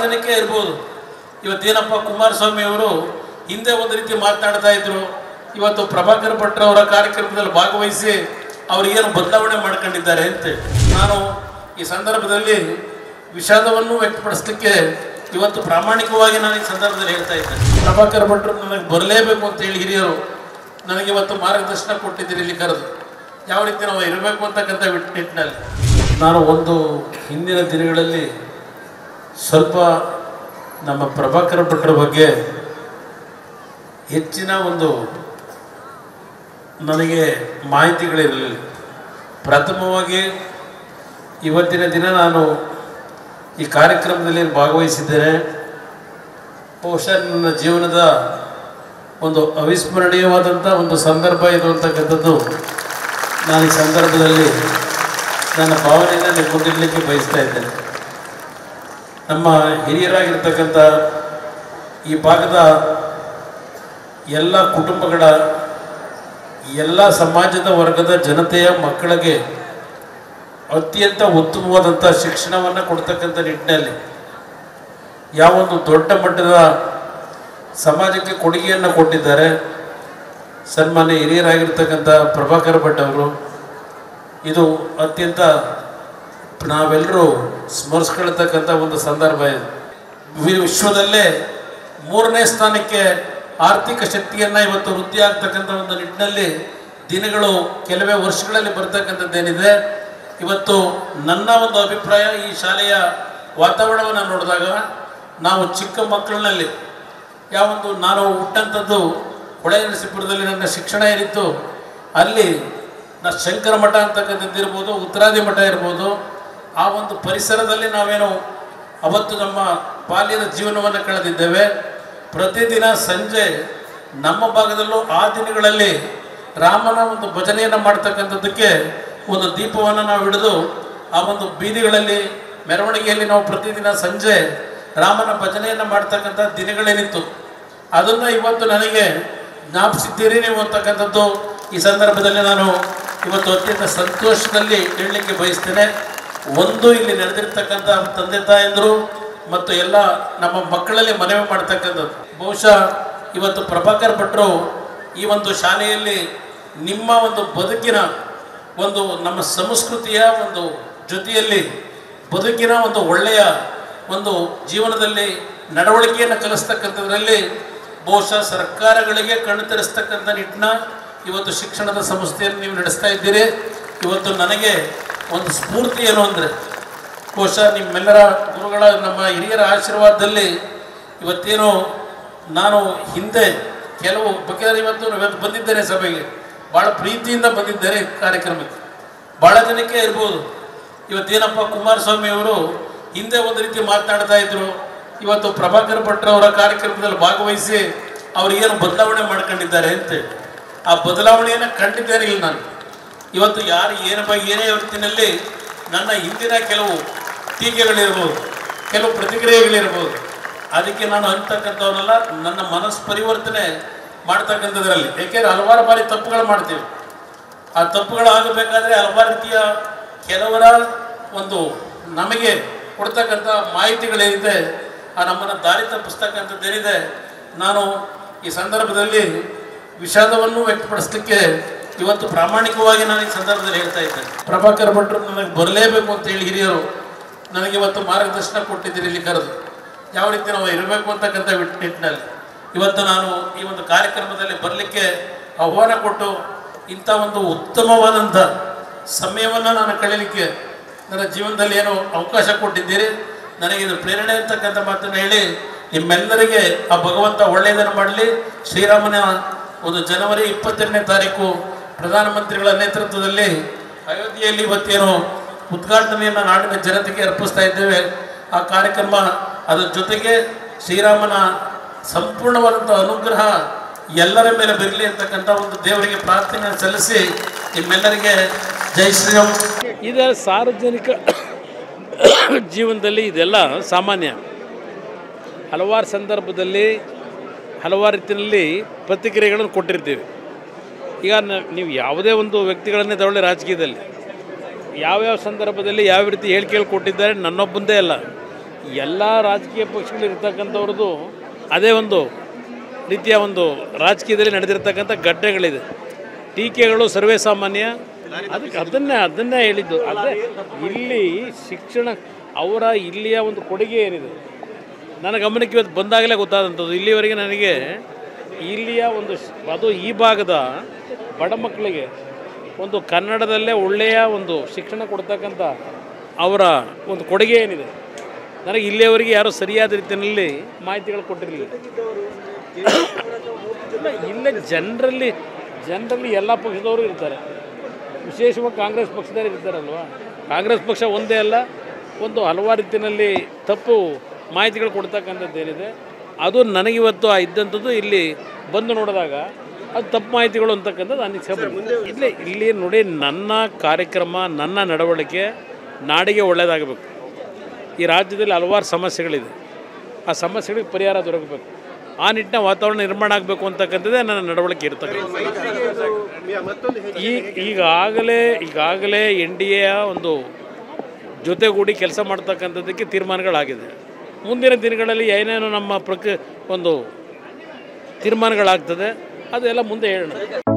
ಜನಕ್ಕೆ ಇರ್ಬೋದು ಇವತ್ತೇನಪ್ಪ ಕುಮಾರಸ್ವಾಮಿ ಅವರು ಹಿಂದೆ ಒಂದು ರೀತಿ ಮಾತನಾಡ್ತಾ ಇದ್ರು ಇವತ್ತು ಪ್ರಭಾಕರ್ ಭಟ್ರು ಅವರ ಕಾರ್ಯಕ್ರಮದಲ್ಲಿ ಭಾಗವಹಿಸಿ ಅವರು ಏನು ಬದಲಾವಣೆ ಮಾಡ್ಕೊಂಡಿದ್ದಾರೆ ಅಂತ ನಾನು ಈ ಸಂದರ್ಭದಲ್ಲಿ ವಿಷಾದವನ್ನು ವ್ಯಕ್ತಪಡಿಸಲಿಕ್ಕೆ ಇವತ್ತು ಪ್ರಾಮಾಣಿಕವಾಗಿ ನಾನು ಈ ಸಂದರ್ಭದಲ್ಲಿ ಹೇಳ್ತಾ ಇದ್ದೇನೆ ಪ್ರಭಾಕರ್ ಭಟ್ರು ನನಗೆ ಬರಲೇಬೇಕು ಅಂತ ಹೇಳಿ ಹಿರಿಯರು ನನಗೆ ಇವತ್ತು ಮಾರ್ಗದರ್ಶನ ಕೊಟ್ಟಿದ್ದೀರಿ ಇಲ್ಲಿ ಕರೆದು ಯಾವ ರೀತಿ ನಾವು ಇರಬೇಕು ಅಂತಕ್ಕಂಥ ವಿಟ್- ನಿಟ್ಟಿನಲ್ಲಿ ನಾನು ಒಂದು ಹಿಂದಿನ ದಿನಗಳಲ್ಲಿ ಸ್ವಲ್ಪ ನಮ್ಮ ಪ್ರಭಾಕರ್ ಭಟ್ರ ಬಗ್ಗೆ ಹೆಚ್ಚಿನ ಒಂದು ನನಗೆ ಮಾಹಿತಿಗಳಿರಲಿಲ್ಲ ಪ್ರಥಮವಾಗಿ ಇವತ್ತಿನ ದಿನ ನಾನು ಈ ಕಾರ್ಯಕ್ರಮದಲ್ಲಿ ಭಾಗವಹಿಸಿದ್ದೇನೆ ಬಹುಶಃ ನನ್ನ ಜೀವನದ ಒಂದು ಅವಿಸ್ಮರಣೀಯವಾದಂಥ ಒಂದು ಸಂದರ್ಭ ಇದು ಅಂತಕ್ಕಂಥದ್ದು ನಾನು ಈ ಸಂದರ್ಭದಲ್ಲಿ ನನ್ನ ಭಾವನೆಯನ್ನು ನಿಮ್ಮ ಮುಂದಿಡಲಿಕ್ಕೆ ಬಯಸ್ತಾ ಇದ್ದೇನೆ ನಮ್ಮ ಹಿರಿಯರಾಗಿರ್ತಕ್ಕಂಥ ಈ ಭಾಗದ ಎಲ್ಲ ಕುಟುಂಬಗಳ ಎಲ್ಲ ಸಮಾಜದ ವರ್ಗದ ಜನತೆಯ ಮಕ್ಕಳಿಗೆ ಅತ್ಯಂತ ಉತ್ತಮವಾದಂಥ ಶಿಕ್ಷಣವನ್ನು ಕೊಡ್ತಕ್ಕಂಥ ನಿಟ್ಟಿನಲ್ಲಿ ಯಾವೊಂದು ದೊಡ್ಡ ಮಟ್ಟದ ಸಮಾಜಕ್ಕೆ ಕೊಡುಗೆಯನ್ನು ಕೊಟ್ಟಿದ್ದಾರೆ ಸನ್ಮಾನ್ಯ ಹಿರಿಯರಾಗಿರ್ತಕ್ಕಂಥ ಪ್ರಭಾಕರ್ ಭಟ್ ಅವರು ಇದು ಅತ್ಯಂತ ನಾವೆಲ್ಲರೂ ಸ್ಮರಿಸ್ಕೊಳ್ತಕ್ಕಂಥ ಒಂದು ಸಂದರ್ಭ ಇದು ವಿ- ವಿಶ್ವದಲ್ಲೇ ಮೂರನೇ ಸ್ಥಾನಕ್ಕೆ ಆರ್ಥಿಕ ಶಕ್ತಿಯನ್ನು ಇವತ್ತು ವೃದ್ಧಿ ಆಗ್ತಕ್ಕಂಥ ಒಂದು ನಿಟ್ಟಿನಲ್ಲಿ ದಿನಗಳು ಕೆಲವೇ ವರ್ಷಗಳಲ್ಲಿ ಬರ್ತಕ್ಕಂಥದ್ದೇನಿದೆ ಇವತ್ತು ನನ್ನ ಒಂದು ಅಭಿಪ್ರಾಯ ಈ ಶಾಲೆಯ ವಾತಾವರಣವನ್ನು ನೋಡಿದಾಗ ನಾವು ಚಿಕ್ಕ ಮಕ್ಕಳಿನಲ್ಲಿ ಯಾವೊಂದು ನಾನು ಹುಟ್ಟಂಥದ್ದು ಹೊಳೆ ನರಸೀಪುರದಲ್ಲಿ ನನ್ನ ಶಿಕ್ಷಣ ಏನಿತ್ತು ಅಲ್ಲಿ ನಾ ಶಂಕರ ಮಠ ಅಂತಕ್ಕಂಥದ್ದು ಇರ್ಬೋದು ಉತ್ತರಾದಿ ಮಠ ಇರ್ಬೋದು ಆ ಒಂದು ಪರಿಸರದಲ್ಲಿ ನಾವೇನು ಅವತ್ತು ನಮ್ಮ ಬಾಲ್ಯದ ಜೀವನವನ್ನು ಕಳೆದಿದ್ದೇವೆ ಪ್ರತಿದಿನ ಸಂಜೆ ನಮ್ಮ ಭಾಗದಲ್ಲೂ ಆ ದಿನಗಳಲ್ಲಿ ರಾಮನ ಒಂದು ಭಜನೆಯನ್ನು ಮಾಡ್ತಕ್ಕಂಥದ್ದಕ್ಕೆ ಒಂದು ದೀಪವನ್ನು ನಾವು ಹಿಡಿದು ಆ ಒಂದು ಬೀದಿಗಳಲ್ಲಿ ಮೆರವಣಿಗೆಯಲ್ಲಿ ನಾವು ಪ್ರತಿದಿನ ಸಂಜೆ ರಾಮನ ಭಜನೆಯನ್ನು ಮಾಡ್ತಕ್ಕಂಥ ದಿನಗಳೇನಿತ್ತು ಅದನ್ನು ಇವತ್ತು ನನಗೆ ಜ್ಞಾಪಿಸಿದ್ದೀರಿ ನೀವು ಅಂತಕ್ಕಂಥದ್ದು ಈ ಸಂದರ್ಭದಲ್ಲಿ ನಾನು ಇವತ್ತು ಅತ್ಯಂತ ಸಂತೋಷದಲ್ಲಿ ಹೇಳಲಿಕ್ಕೆ ಬಯಸ್ತೇನೆ ಒಂದು ಇಲ್ಲಿ ನಡೆದಿರ್ತಕ್ಕಂಥ ತಂದೆ ತಾಯಂದರು ಮತ್ತು ಎಲ್ಲ ನಮ್ಮ ಮಕ್ಕಳಲ್ಲಿ ಮನವಿ ಮಾಡ್ತಕ್ಕಂಥದ್ದು ಬಹುಶಃ ಇವತ್ತು ಪ್ರಭಾಕರ್ ಭಟ್ರು ಈ ಒಂದು ಶಾಲೆಯಲ್ಲಿ ನಿಮ್ಮ ಒಂದು ಬದುಕಿನ ಒಂದು ನಮ್ಮ ಸಂಸ್ಕೃತಿಯ ಒಂದು ಜೊತೆಯಲ್ಲಿ ಬದುಕಿನ ಒಂದು ಒಳ್ಳೆಯ ಒಂದು ಜೀವನದಲ್ಲಿ ನಡವಳಿಕೆಯನ್ನು ಕಲಿಸ್ತಕ್ಕಂಥದ್ರಲ್ಲಿ ಬಹುಶಃ ಸರ್ಕಾರಗಳಿಗೆ ಕಣ್ಣು ತೆರೆಸ್ತಕ್ಕಂಥ ನಿಟ್ಟಿನ ಇವತ್ತು ಶಿಕ್ಷಣದ ಸಂಸ್ಥೆಯನ್ನು ನೀವು ನಡೆಸ್ತಾ ಇದ್ದೀರಿ ಇವತ್ತು ನನಗೆ ಒಂದು ಸ್ಫೂರ್ತಿ ಏನು ಅಂದರೆ ಬಹುಶಃ ನಿಮ್ಮೆಲ್ಲರ ಗುರುಗಳ ನಮ್ಮ ಹಿರಿಯರ ಆಶೀರ್ವಾದದಲ್ಲಿ ಇವತ್ತೇನು ನಾನು ಹಿಂದೆ ಕೆಲವು ಬೇಕಾದ್ರೆ ಇವತ್ತು ಇವತ್ತು ಬಂದಿದ್ದೇನೆ ಸಭೆಗೆ ಭಾಳ ಪ್ರೀತಿಯಿಂದ ಬಂದಿದ್ದೇನೆ ಈ ಕಾರ್ಯಕ್ರಮಕ್ಕೆ ಭಾಳ ಜನಕ್ಕೆ ಇರ್ಬೋದು ಇವತ್ತೇನಪ್ಪ ಕುಮಾರಸ್ವಾಮಿ ಅವರು ಹಿಂದೆ ಒಂದು ರೀತಿ ಮಾತನಾಡ್ತಾ ಇದ್ರು ಇವತ್ತು ಪ್ರಭಾಕರ್ ಭಟ್ರು ಅವರ ಕಾರ್ಯಕ್ರಮದಲ್ಲಿ ಭಾಗವಹಿಸಿ ಅವರು ಏನು ಬದಲಾವಣೆ ಮಾಡ್ಕೊಂಡಿದ್ದಾರೆ ಅಂತ ಆ ಬದಲಾವಣೆಯನ್ನು ಕಂಡಿದ್ದೇನೆ ಇಲ್ಲ ನಾನು ಇವತ್ತು ಯಾರು ಏನ ಬಗ್ಗೆ ಏನೇ ಹೊತ್ತಿನಲ್ಲಿ ನನ್ನ ಹಿಂದಿನ ಕೆಲವು ಟೀಕೆಗಳಿರ್ಬೋದು ಕೆಲವು ಪ್ರತಿಕ್ರಿಯೆಗಳಿರ್ಬೋದು ಅದಕ್ಕೆ ನಾನು ಅಂತಕ್ಕಂಥವನ್ನೆಲ್ಲ ನನ್ನ ಮನಸ್ಸು ಪರಿವರ್ತನೆ ಮಾಡ್ತಕ್ಕಂಥದ್ರಲ್ಲಿ ಏಕೆಂದರೆ ಹಲವಾರು ಬಾರಿ ತಪ್ಪುಗಳು ಮಾಡ್ತೀವಿ ಆ ತಪ್ಪುಗಳು ಆಗಬೇಕಾದ್ರೆ ಹಲವಾರು ರೀತಿಯ ಕೆಲವರ ಒಂದು ನಮಗೆ ಕೊಡ್ತಕ್ಕಂಥ ಮಾಹಿತಿಗಳೇನಿದೆ ಆ ನಮ್ಮನ್ನು ದಾರಿ ತಪ್ಪಿಸ್ತಕ್ಕಂಥದ್ದೇನಿದೆ ನಾನು ಈ ಸಂದರ್ಭದಲ್ಲಿ ವಿಷಾದವನ್ನು ವ್ಯಕ್ತಪಡಿಸಲಿಕ್ಕೆ ಇವತ್ತು ಪ್ರಾಮಾಣಿಕವಾಗಿ ನಾನು ಈ ಸಂದರ್ಭದಲ್ಲಿ ಹೇಳ್ತಾ ಇದ್ದೇನೆ ಪ್ರಭಾಕರ್ ಭಟ್ರು ನನಗೆ ಬರಲೇಬೇಕು ಅಂತ ಹೇಳಿ ಹಿರಿಯರು ನನಗೆ ಇವತ್ತು ಮಾರ್ಗದರ್ಶನ ಕೊಟ್ಟಿದ್ದೀರಿ ಇಲ್ಲಿ ಕರೆದು ಯಾವ ರೀತಿ ನಾವು ಇರಬೇಕು ಅಂತಕ್ಕಂಥ ವಿಟ್- ನಿಟ್ಟಿನಲ್ಲಿ ಇವತ್ತು ನಾನು ಈ ಒಂದು ಕಾರ್ಯಕ್ರಮದಲ್ಲಿ ಬರಲಿಕ್ಕೆ ಆಹ್ವಾನ ಕೊಟ್ಟು ಇಂಥ ಒಂದು ಉತ್ತಮವಾದಂಥ ಸಮಯವನ್ನು ನಾನು ಕಳೀಲಿಕ್ಕೆ ನನ್ನ ಜೀವನದಲ್ಲಿ ಏನೋ ಅವಕಾಶ ಕೊಟ್ಟಿದ್ದೀರಿ ನನಗೆ ಇದು ಪ್ರೇರಣೆ ಅಂತಕ್ಕಂಥ ಮಾತನ್ನು ಹೇಳಿ ನಿಮ್ಮೆಲ್ಲರಿಗೆ ಆ ಭಗವಂತ ಒಳ್ಳೆಯದನ್ನು ಮಾಡಲಿ ಶ್ರೀರಾಮನ ಒಂದು ಜನವರಿ ಇಪ್ಪತ್ತೆರಡನೇ ತಾರೀಕು ಪ್ರಧಾನಮಂತ್ರಿಗಳ ನೇತೃತ್ವದಲ್ಲಿ ಅಯೋಧ್ಯೆಯಲ್ಲಿ ಇವತ್ತೇನು ಉದ್ಘಾಟನೆಯನ್ನು ನಾಡಿನ ಜನತೆಗೆ ಅರ್ಪಿಸ್ತಾ ಇದ್ದೇವೆ ಆ ಕಾರ್ಯಕ್ರಮ ಅದರ ಜೊತೆಗೆ ಶ್ರೀರಾಮನ ಸಂಪೂರ್ಣವಾದಂಥ ಅನುಗ್ರಹ ಎಲ್ಲರ ಮೇಲೆ ಬರಲಿ ಅಂತಕ್ಕಂಥ ಒಂದು ದೇವರಿಗೆ ಪ್ರಾರ್ಥನೆ ಸಲ್ಲಿಸಿ ನಿಮ್ಮೆಲ್ಲರಿಗೆ ಜೈ ಶ್ರೀರಾಮ್ ಇದು ಸಾರ್ವಜನಿಕ ಜೀವನದಲ್ಲಿ ಇದೆಲ್ಲ ಸಾಮಾನ್ಯ ಹಲವಾರು ಸಂದರ್ಭದಲ್ಲಿ ಹಲವಾರು ರೀತಿಯಲ್ಲಿ ಪ್ರತಿಕ್ರಿಯೆಗಳನ್ನು ಕೊಟ್ಟಿರ್ತೀವಿ ಈಗ ನ- ನೀವು ಯಾವುದೇ ಒಂದು ವ್ಯಕ್ತಿಗಳನ್ನೇ ತಗೊಳ್ಳಿ ರಾಜಕೀಯದಲ್ಲಿ ಯಾವ್ಯಾವ ಸಂದರ್ಭದಲ್ಲಿ ಯಾವ ರೀತಿ ಹೇಳಿಕೆಗಳು ಕೊಟ್ಟಿದ್ದಾರೆ ನನ್ನೊಬ್ಬಂದೇ ಅಲ್ಲ ಎಲ್ಲ ರಾಜಕೀಯ ಪಕ್ಷಗಳಿರ್ತಕ್ಕಂಥವ್ರದ್ದು ಅದೇ ಒಂದು ರೀತಿಯ ಒಂದು ರಾಜಕೀಯದಲ್ಲಿ ನಡೆದಿರ್ತಕ್ಕಂಥ ಘಟನೆಗಳಿದೆ ಟೀಕೆಗಳು ಸರ್ವೇ ಸಾಮಾನ್ಯ ಅದಕ್ಕೆ ಅದನ್ನೇ ಅದನ್ನೇ ಹೇಳಿದ್ದು ಅದೇ ಇಲ್ಲಿ ಶಿಕ್ಷಣ ಅವರ ಇಲ್ಲಿಯ ಒಂದು ಕೊಡುಗೆ ಏನಿದೆ ನನ್ನ ಗಮನಕ್ಕೆ ಇವತ್ತು ಬಂದಾಗಲೇ ಗೊತ್ತಾದಂಥದ್ದು ಇಲ್ಲಿವರೆಗೆ ನನಗೆ ಇಲ್ಲಿಯ ಒಂದು ಶ- ಅದು ಈ ಭಾಗದ ಬಡ ಮಕ್ಕಳಿಗೆ ಒಂದು ಕನ್ನಡದಲ್ಲೇ ಒಳ್ಳೆಯ ಒಂದು ಶಿಕ್ಷಣ ಕೊಡ್ತಕ್ಕಂಥ ಅವರ ಒಂದು ಕೊಡುಗೆ ಏನಿದೆ ನನಗೆ ಇಲ್ಲಿಯವರೆಗೆ ಯಾರೂ ಸರಿಯಾದ ರೀತಿಯಲ್ಲಿ ಮಾಹಿತಿಗಳು ಕೊಟ್ಟಿರಲಿಲ್ಲ ಇಲ್ಲ, ಇಲ್ಲೇ ಜನರಲ್ಲಿ ಜನರಲ್ಲಿ ಎಲ್ಲ ಪಕ್ಷದವರು ಇರ್ತಾರೆ ವಿಶೇಷವಾಗಿ ಕಾಂಗ್ರೆಸ್ ಪಕ್ಷದವರು ಇರ್ತಾರಲ್ವ ಕಾಂಗ್ರೆಸ್ ಪಕ್ಷ ಒಂದೇ ಅಲ್ಲ ಒಂದು ಹಲವಾರು ರೀತಿಯಲ್ಲಿ ತಪ್ಪು ಮಾಹಿತಿಗಳು ಕೊಡ್ತಕ್ಕಂಥದ್ದು ಏನಿದೆ ಅದು ನನಗಿವತ್ತು ಆ ಇದ್ದಂಥದ್ದು ಇಲ್ಲಿ ಬಂದು ನೋಡಿದಾಗ ಅದು ತಪ್ಪು ಮಾಹಿತಿಗಳು ಅಂತಕ್ಕಂಥದ್ದು ಅನಿಸಿಕೆ ಬಂದಿದೆ. ಇಲ್ಲಿ ಇಲ್ಲಿ ನೋಡಿ ನನ್ನ ಕಾರ್ಯಕ್ರಮ ನನ್ನ ನಡವಳಿಕೆ ನಾಡಿಗೆ ಒಳ್ಳೆಯದಾಗಬೇಕು ಈ ರಾಜ್ಯದಲ್ಲಿ ಹಲವಾರು ಸಮಸ್ಯೆಗಳಿದೆ ಆ ಸಮಸ್ಯೆಗಳಿಗೆ ಪರಿಹಾರ ದೊರಕಬೇಕು ಆ ನಿಟ್ಟಿನ ವಾತಾವರಣ ನಿರ್ಮಾಣ ಆಗಬೇಕು ಅಂತಕ್ಕಂಥದ್ದೇ ನನ್ನ ನಡವಳಿಕೆ ಇರ್ತಕ್ಕಂಥ ಈ ಈಗಾಗಲೇ ಈಗಾಗಲೇ ಎನ್ ಡಿ ಎಯ ಒಂದು ಜೊತೆಗೂಡಿ ಕೆಲಸ ಮಾಡ್ತಕ್ಕಂಥದ್ದಕ್ಕೆ ತೀರ್ಮಾನಗಳಾಗಿದೆ ಮುಂದಿನ ದಿನಗಳಲ್ಲಿ ಏನೇನು ನಮ್ಮ ಪ್ರಕ ಒಂದು ತೀರ್ಮಾನಗಳಾಗ್ತದೆ ಅದೆಲ್ಲ ಮುಂದೆ ಹೇಳೋಣ